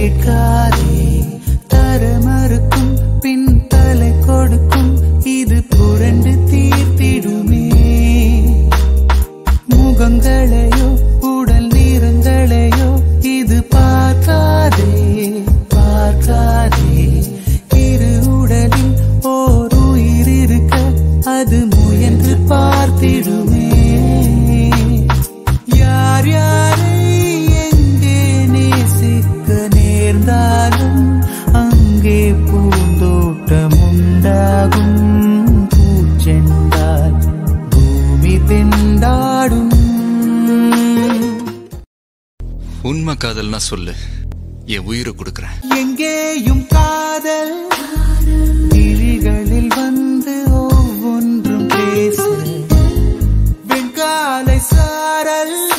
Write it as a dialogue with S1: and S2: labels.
S1: கேட்காதே தர மறுக்கும் பின் தலை கொடுக்கும் இது புரண்டு தீர்த்திடுமே முகங்களையோ உடல் நிறங்களையோ இது பார்க்காதே பார்க்காதே இரு உடலில் ஓர் உயிர் இருக்க அது முயன்று பார்த்திடுமே யார் யாரை எங்கே நேசிக்க நேர்ந்தாலும் அங்கே பூந்தோட்டம் உண்டாகும் பூச்செண்டால் பூமி திண்டாடும்
S2: உண்மை காதல்னா சொல்லு என் உயிரை கொடுக்குறேன்
S1: எங்கேயும் காதல் விழிகளில் வந்து ஒவ்வொன்றும் பேச வெண்காலை சாரல்